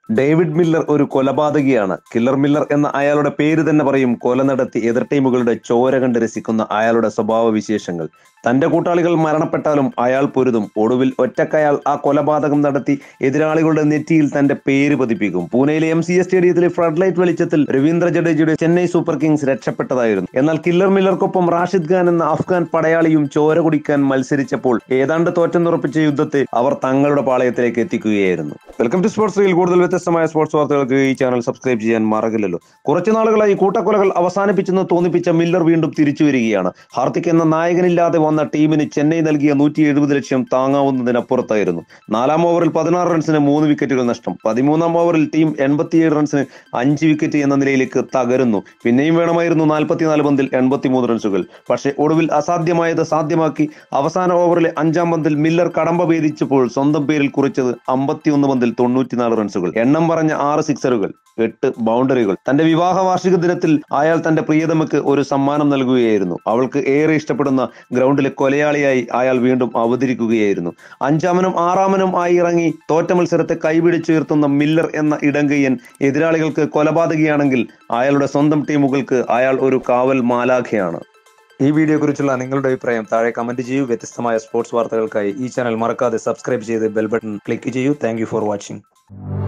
David Miller ഒരു കൊലപാതകിയാണ് killer Miller എന്ന അയാളുടെ പേര് തന്നെ പറയും കൊല നടത്തി എതിർ ടീമുകളുടെ ചോര കണ്ട് രസിക്കുന്ന അയാളുടെ സ്വഭാവ വിശേഷങ്ങൾ തന്റെ കൂട്ടാളികൾ മരണപ്പെട്ടാലും അയാൾ പൊരുതും ഒടുവിൽ ഒറ്റക്കയാൾ ആ കൊലപാതകം നടത്തി എതിരാളികളുടെ നെറ്റിയിൽ തന്റെ പേര് പതിപ്പിക്കും പൂനെയിലെ എം സി എസ് സ്റ്റേഡിയത്തിലെ ഫ്ലഡ് ലൈറ്റ് വെളിച്ചത്തിൽ രവീന്ദ്ര ജഡേജയുടെ ചെന്നൈ സൂപ്പർ കിങ്സ് രക്ഷപ്പെട്ടതായിരുന്നു എന്നാൽ കില്ലർ മില്ലർക്കൊപ്പം റാഷിദ് ഖാൻ എന്ന അഫ്ഗാൻ പടയാളിയും ചോര കുടിക്കാൻ മത്സരിച്ചപ്പോൾ ഏതാണ്ട് തോറ്റെന്നുറപ്പിച്ച യുദ്ധത്തെ അവർ തങ്ങളുടെ പാളയത്തിലേക്ക് എത്തിക്കുകയായിരുന്നു വെൽക്കം ടു സ്പോർട്സ് റീൽ കൂടുതൽ വ്യത്യസ്തമായ സ്പോർട്സ് വാർത്തകൾക്ക് ഈ ചാനൽ സബ്സ്ക്രൈബ് ചെയ്യാൻ മറക്കില്ലല്ലോ കുറച്ചു നാളുകളായി കൂട്ടക്കൊലകൾ അവസാനിപ്പിച്ചെന്ന് തോന്നിപ്പിച്ച മില്ലർ വീണ്ടും തിരിച്ചു വരികയാണ് ഹാർദിക് എന്ന നായകനില്ലാതെ വന്ന ടീമിന് ചെന്നൈ നൽകിയ നൂറ്റി എഴുപത് ലക്ഷം താങ്ങാവുന്നതിനപ്പുറത്തായിരുന്നു നാലാം ഓവറിൽ പതിനാറ് റൺസിന് മൂന്ന് വിക്കറ്റുകൾ നഷ്ടം പതിമൂന്നാം ഓവറിൽ ടീം എൺപത്തിയേഴ് റൺസിന് അഞ്ച് വിക്കറ്റ് എന്ന നിലയിലേക്ക് തകരുന്നു പിന്നെയും വേണമായിരുന്നു നാൽപ്പത്തിനാല് പന്തിൽ എൺപത്തിമൂന്ന് റൺസുകൾ പക്ഷേ ഒടുവിൽ അസാധ്യമായത് സാധ്യമാക്കി അവസാന ഓവറിലെ അഞ്ചാം പന്തിൽ മില്ലർ കടമ്പ ഭേദിച്ചപ്പോൾ സ്വന്തം പേരിൽ കുറിച്ചത് അമ്പത്തിയൊന്ന് പന്തിൽ തൊണ്ണൂറ്റിനാല് റൺസുകൾ എണ്ണം പറഞ്ഞ ആറ് സിക്സറുകൾ എട്ട് ബൗണ്ടറികൾ തന്റെ വിവാഹ വാർഷിക ദിനത്തിൽ അയാൾ തന്റെ പ്രിയതമക്ക് ഒരു സമ്മാനം നൽകുകയായിരുന്നു അവൾക്ക് ഏറെ ഇഷ്ടപ്പെടുന്ന ഗ്രൗണ്ടിലെ കൊലയാളിയായി അയാൾ വീണ്ടും അവതരിക്കുകയായിരുന്നു അഞ്ചാമനും ആറാമനും ആയി ഇറങ്ങി തോറ്റ മത്സരത്തെ കൈപിടിച്ചുയർത്തുന്ന മില്ലർ എന്ന ഇടങ്കയ്യൻ എതിരാളികൾക്ക് കൊലപാതകിയാണെങ്കിൽ അയാളുടെ സ്വന്തം ടീമുകൾക്ക് അയാൾ ഒരു കാവൽ മാലാഖയാണ് ഈ വീഡിയോയെക്കുറിച്ചുള്ള നിങ്ങളുടെ അഭിപ്രായം താഴെ കമന്റ് ചെയ്യൂ വ്യത്യസ്തമായ സ്പോർട്സ് വാർത്തകൾക്കായി ഈ ചാനൽ മറക്കാതെ സബ്സ്ക്രൈബ് ചെയ്ത് ബെൽ ബട്ടൺ ക്ലിക്ക് ചെയ്യൂ താങ്ക് ഫോർ വാച്ചിങ്